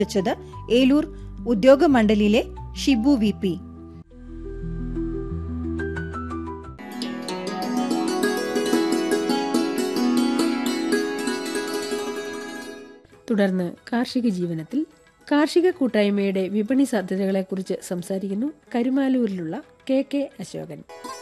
വെച്ചത് ഏലൂർ ഉദ്യോഗമണ്ഡലിലെ Shibu V P തുടർന്ന് കാർഷിക ജീവനത്തിൽ കാർഷിക കൂട്ടായ്മയുടെ വിപണി സാധ്യതകളെക്കുറിച്ച് സംസാരിക്കുന്നു കരുമാലൂരിലുള്ള കെ കെ അശോകൻ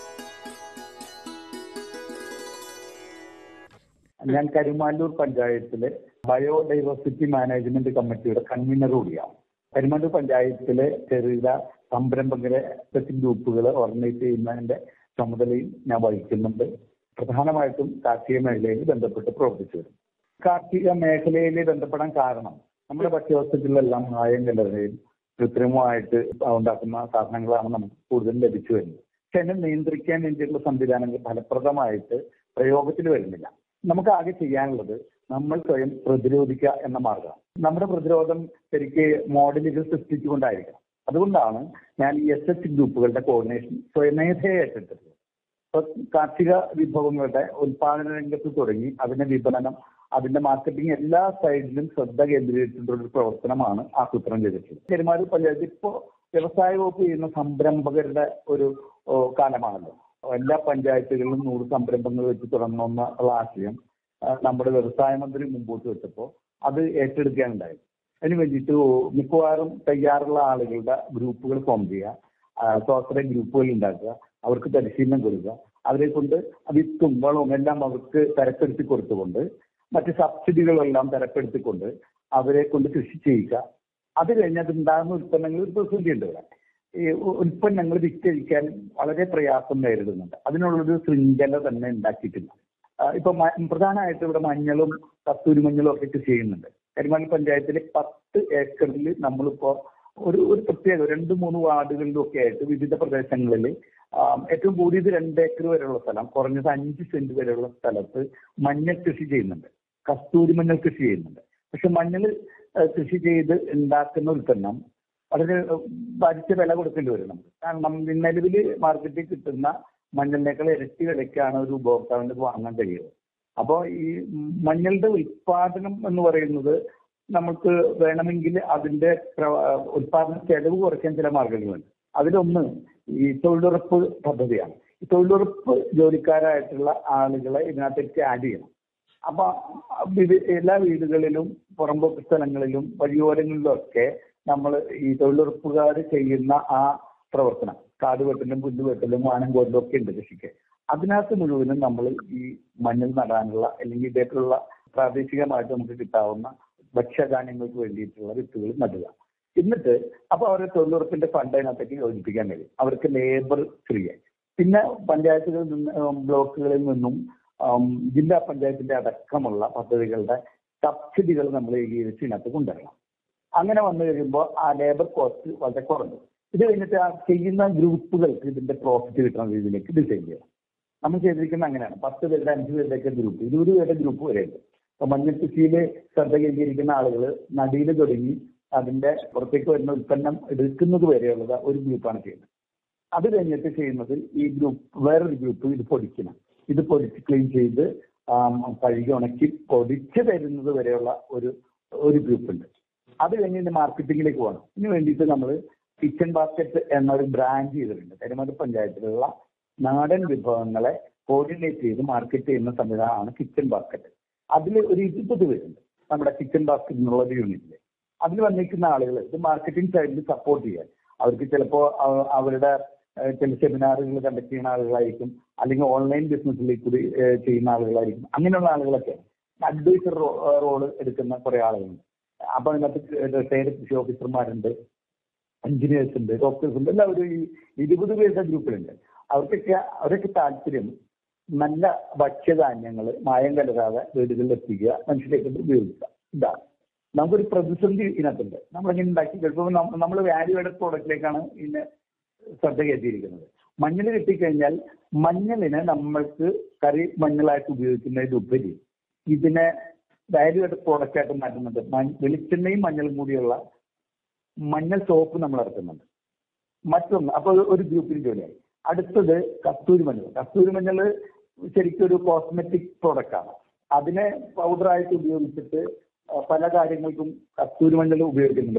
ഞാൻ കരുമാല്ലൂർ പഞ്ചായത്തിലെ ബയോഡൈവേഴ്സിറ്റി മാനേജ്മെന്റ് കമ്മിറ്റിയുടെ കൺവീനർ കൂടിയാണ് കരുമാല്ലൂർ പഞ്ചായത്തിലെ ചെറുകിട സംരംഭകരെ സ്പെഷ്യൽ ഗ്രൂപ്പുകൾ ഓർഗനൈസ് ചെയ്യുന്നതിന്റെ ചുമതലയും ഞാൻ വഹിക്കുന്നുണ്ട് പ്രധാനമായിട്ടും കാർഷിക മേഖലയിൽ ബന്ധപ്പെട്ട് പ്രവർത്തിച്ചു വരും കാർഷിക മേഖലയിൽ ബന്ധപ്പെടാൻ കാരണം നമ്മുടെ ഭക്ഷ്യവസ്തുക്കളിലെല്ലാം മായം കലരുകയും കൃത്രിമമായിട്ട് ഉണ്ടാക്കുന്ന സാധനങ്ങളാണ് നമുക്ക് കൂടുതൽ ലഭിച്ചു വരുന്നത് പക്ഷെ അതിനെ നിയന്ത്രിക്കാൻ വേണ്ടിയിട്ടുള്ള സംവിധാനങ്ങൾ ഫലപ്രദമായിട്ട് പ്രയോഗത്തിൽ വരുന്നില്ല നമുക്ക് ആകെ ചെയ്യാനുള്ളത് നമ്മൾ സ്വയം പ്രതിരോധിക്കുക എന്ന മാർഗമാണ് നമ്മുടെ പ്രതിരോധം ശരിക്ക് മോഡലുകൾ സൃഷ്ടിച്ചുകൊണ്ടായിരിക്കണം അതുകൊണ്ടാണ് ഞാൻ ഈ എസ് എച്ച് ഗ്രൂപ്പുകളുടെ കോർഡിനേഷൻ സ്വയമേധയെ ഏറ്റെടുത്തത് ഇപ്പൊ കാർഷിക വിഭവങ്ങളുടെ ഉൽപാദന രംഗത്ത് തുടങ്ങി അതിന്റെ വിപണനം അതിന്റെ മാർക്കറ്റിംഗ് എല്ലാ സൈഡിലും ശ്രദ്ധ കേന്ദ്രീകരിച്ചിട്ടുള്ള ഒരു പ്രവർത്തനമാണ് ആസൂത്രണം ചെയ്തിട്ടുള്ളത് പെരുമാറി പഞ്ചായത്ത് ഇപ്പോ വ്യവസായ വകുപ്പ് ചെയ്യുന്ന സംരംഭകരുടെ ഒരു ഓ, കാലമാണല്ലോ എല്ലാ പഞ്ചായത്തുകളിലും നൂറ് സംരംഭങ്ങൾ വെച്ച് തുടങ്ങണമെന്നുള്ള ആശയം ആ, നമ്മുടെ വ്യവസായ മന്ത്രി മുമ്പോട്ട് വെച്ചപ്പോൾ അത് ഏറ്റെടുക്കാനുണ്ടായി അതിന് വേണ്ടിയിട്ട് മിക്കവാറും തയ്യാറുള്ള ആളുകളുടെ ഗ്രൂപ്പുകൾ ഫോം ചെയ്യുക ആ, സ്വാശ്രയ ഗ്രൂപ്പുകൾ ഉണ്ടാക്കുക അവർക്ക് പരിശീലനം കൊടുക്കുക അവരെ കൊണ്ട് വിത്തും വളവും എല്ലാം അവർക്ക് തരപ്പെടുത്തി കൊടുത്തുകൊണ്ട് മറ്റ് സബ്സിഡികളെല്ലാം തരപ്പെടുത്തിക്കൊണ്ട് അവരെ കൊണ്ട് കൃഷി ചെയ്യുക അത് കഴിഞ്ഞ് അതുണ്ടാകുന്ന ഉൽപ്പന്നങ്ങൾ ഒരു പ്രതിസന്ധി ഉണ്ട് ഇവിടെ ഈ ഉ- ഉൽപ്പന്നങ്ങൾ വിറ്റഴിക്കാൻ വളരെ പ്രയാസം നേരിടുന്നുണ്ട് അതിനുള്ളൊരു ശൃംഖല തന്നെ ഉണ്ടാക്കിയിട്ടില്ല ആ, ഇപ്പൊ മ- പ്രധാനമായിട്ട് ഇവിടെ മഞ്ഞളും കസ്തൂരി മഞ്ഞളും ഒക്കെ കൃഷി ചെയ്യുന്നുണ്ട് കരിമാലി പഞ്ചായത്തിലെ പത്ത് ഏക്കറിൽ നമ്മളിപ്പോ ഒരു ഒരു പ്രത്യേക രണ്ട് മൂന്ന് വാർഡുകളിലും ഒക്കെ ആയിട്ട് വിവിധ പ്രദേശങ്ങളിൽ ഏറ്റവും കൂടിയത് രണ്ട് ഏക്കർ വരെയുള്ള സ്ഥലം കുറഞ്ഞത് അഞ്ച് സെന്റ് വരെയുള്ള സ്ഥലത്ത് മഞ്ഞൾ കൃഷി ചെയ്യുന്നുണ്ട് കസ്തൂരി മഞ്ഞൾ കൃഷി ചെയ്യുന്നുണ്ട് പക്ഷെ മഞ്ഞൾ കൃഷി ചെയ്ത് ഉണ്ടാക്കുന്ന ഉൽപ്പന്നം വളരെ ഭരിച്ച വില കൊടുക്കേണ്ടി വരും നമുക്ക് കാരണം നിലവിൽ മാർക്കറ്റിൽ കിട്ടുന്ന മഞ്ഞളിനേക്കാൾ ഇരട്ടി വിലയ്ക്കാണ് ഒരു ഉപഭോക്താവിന് ഇത് വാങ്ങാൻ കഴിയുന്നത് അപ്പോൾ ഈ മഞ്ഞളുടെ ഉൽപാദനം എന്ന് പറയുന്നത് നമുക്ക് വേണമെങ്കിൽ അതിന്റെ പ്ര- ഉൽപാദന ചെലവ് കുറയ്ക്കാൻ ചില മാർഗങ്ങളുണ്ട് അതിലൊന്ന് ഈ തൊഴിലുറപ്പ് പദ്ധതിയാണ് ഈ തൊഴിലുറപ്പ് ജോലിക്കാരായിട്ടുള്ള ആളുകളെ ഇതിനകത്തേക്ക് ആഡ് ചെയ്യണം അപ്പൊ വിവി- എല്ലാ വീടുകളിലും പുറമ്പോക്ക് സ്ഥലങ്ങളിലും വഴിയോരങ്ങളിലും ഒക്കെ നമ്മൾ ഈ തൊഴിലുറപ്പുകാർ ചെയ്യുന്ന ആ പ്രവർത്തനം കാട് വെട്ടലും പുല്ല് വെട്ടലും വാനം കോരലും ഒക്കെ ഉണ്ട് കൃഷിക്ക് അതിനകത്ത് മുഴുവനും നമ്മൾ ഈ മഞ്ഞൾ നടാനുള്ള അല്ലെങ്കിൽ ഇതേക്കുള്ള പ്രാദേശികമായിട്ട് നമുക്ക് കിട്ടാവുന്ന ഭക്ഷ്യധാന്യങ്ങൾക്ക് വേണ്ടിയിട്ടുള്ള വിത്തുകൾ നടുക എന്നിട്ട് അപ്പൊ അവരെ തൊഴിലുറപ്പിന്റെ ഫണ്ട് അതിനകത്തേക്ക് യോജിപ്പിക്കാൻ കഴിയും അവർക്ക് ലേബർ ഫ്രീ ആയി പിന്നെ പഞ്ചായത്തുകളിൽ നിന്ന് ഉം, ബ്ലോക്കുകളിൽ നിന്നും ഉം, ജില്ലാ പഞ്ചായത്തിന്റെ അടക്കമുള്ള പദ്ധതികളുടെ സബ്സിഡികൾ നമ്മൾ ഏകീകരിച്ച് ഇതിനകത്ത് കൊണ്ടുവരണം അങ്ങനെ വന്നു കഴിയുമ്പോൾ ആ ലേബർ കോസ്റ്റ് വളരെ കുറഞ്ഞു ഇത് കഴിഞ്ഞിട്ട് ആ ചെയ്യുന്ന ഗ്രൂപ്പുകൾക്ക് ഇതിന്റെ പ്രോഫിറ്റ് കിട്ടുന്ന രീതിയിലേക്ക് ഡിസൈൻ ചെയ്യണം നമ്മൾ ചെയ്തിരിക്കുന്നത് അങ്ങനെയാണ് പത്ത് പേരുടെ അഞ്ച് പേരുടെ ഒക്കെ ഗ്രൂപ്പ് ഇരുപത് പേരുടെ ഗ്രൂപ്പ് വരെയുണ്ട് അപ്പൊ മഞ്ഞൾ കൃഷിയിൽ ശ്രദ്ധ കേന്ദ്രീകരിക്കുന്ന ആളുകൾ നടിയിൽ തുടങ്ങി അതിന്റെ പുറത്തേക്ക് വരുന്ന ഉൽപ്പന്നം എടുക്കുന്നത് വരെയുള്ളത് ഒരു ഗ്രൂപ്പാണ് ചെയ്യുന്നത് അത് കഴിഞ്ഞിട്ട് ചെയ്യുന്നത് ഈ ഗ്രൂപ്പ് വേറൊരു ഗ്രൂപ്പ് ഇത് പൊടിക്കണം ഇത് പൊടിച്ച് ക്ലീൻ ചെയ്ത് ആം, കഴുകി ഉണക്കി പൊടിച്ച് തരുന്നത് വരെയുള്ള ഒരു ഒരു ഗ്രൂപ്പ് ഉണ്ട് അത് കഴിഞ്ഞ് ഇതിന്റെ മാർക്കറ്റിംഗിലേക്ക് പോകണം ഇതിന് വേണ്ടിയിട്ട് നമ്മൾ കിച്ചൺ ബാസ്ക്കറ്റ് എന്നൊരു ബ്രാൻഡ് ചെയ്തിട്ടുണ്ട് കരിമതി പഞ്ചായത്തിലുള്ള നാടൻ വിഭവങ്ങളെ കോർഡിനേറ്റ് ചെയ്ത് മാർക്കറ്റ് ചെയ്യുന്ന സംവിധാനമാണ് കിച്ചൺ ബാസ്ക്കറ്റ് അതിൽ ഒരു ഇരുപത് പേരുണ്ട് നമ്മുടെ കിച്ചൺ ബാസ്ക്കറ്റ് എന്നുള്ള ഒരു യൂണിറ്റിൽ അതിൽ വന്നിരിക്കുന്ന ആളുകൾ ഇത് മാർക്കറ്റിംഗ് സൈഡിൽ സപ്പോർട്ട് ചെയ്യാൻ അവർക്ക് ചിലപ്പോൾ അവരുടെ ഏഹ്, ചില സെമിനാറുകൾ കണ്ടക്ട് ചെയ്യുന്ന ആളുകളായിരിക്കും അല്ലെങ്കിൽ ഓൺലൈൻ ബിസിനസ്സിൽ കൂടി ഏഹ്, ചെയ്യുന്ന ആളുകളായിരിക്കും അങ്ങനെയുള്ള ആളുകളൊക്കെ അഡ്വൈസർ റോള് എടുക്കുന്ന കുറെ ആളുകളുണ്ട് അപ്പൊ അതിനകത്ത് റിട്ടയർഡ് കൃഷി ഓഫീസർമാരുണ്ട് എഞ്ചിനീയേഴ്സ് ഉണ്ട് ഡോക്ടേഴ്സ് ഉണ്ട് എല്ലാവരും ഈ ഇരുപത് പേരുടെ ഗ്രൂപ്പിലുണ്ട് അവർക്കൊക്കെ അവരൊക്കെ താല്പര്യം നല്ല ഭക്ഷ്യധാന്യങ്ങൾ മായം കലരാതെ വീടുകളിൽ എത്തിക്കുക മനുഷ്യരിലേക്ക് ഉപയോഗിക്കുക ഇതാണ് നമുക്കൊരു പ്രതിസന്ധി ഇതിനകത്തുണ്ട് നമ്മളിങ്ങനെ ഉണ്ടാക്കി ചിലപ്പോൾ നമ്മൾ വാല്യൂ ആഡഡ് പ്രോഡക്റ്റിലേക്കാണ് ഇതിനെ ശ്രദ്ധ കയറ്റിയിരിക്കുന്നത് മഞ്ഞൾ കിട്ടിക്കഴിഞ്ഞാൽ മഞ്ഞളിനെ നമ്മൾക്ക് കറി മഞ്ഞളായിട്ട് ഉപയോഗിക്കുന്നതിലുപരി ഇതിനെ വാല്യൂ ആഡഡ് പ്രോഡക്റ്റ് ആയിട്ട് മാറ്റുന്നുണ്ട് മഞ്ഞ- വെളിച്ചെണ്ണയും മഞ്ഞളും കൂടിയുള്ള മഞ്ഞൾ സോപ്പ് നമ്മൾ ഇറക്കുന്നുണ്ട് മറ്റൊന്ന് അപ്പൊ ഒരു- ഒരു ഗ്രൂപ്പിൽ ജോലിയായി അടുത്തത് കസ്തൂരി മഞ്ഞൾ കസ്തൂരി മഞ്ഞൾ ശരിക്കും ഒരു കോസ്മെറ്റിക് പ്രോഡക്റ്റ് ആണ് അതിനെ പൗഡറായിട്ട് ഉപയോഗിച്ചിട്ട് പല കാര്യങ്ങൾക്കും കസ്തൂരി മഞ്ഞൾ ഉപയോഗിക്കുന്നുണ്ട്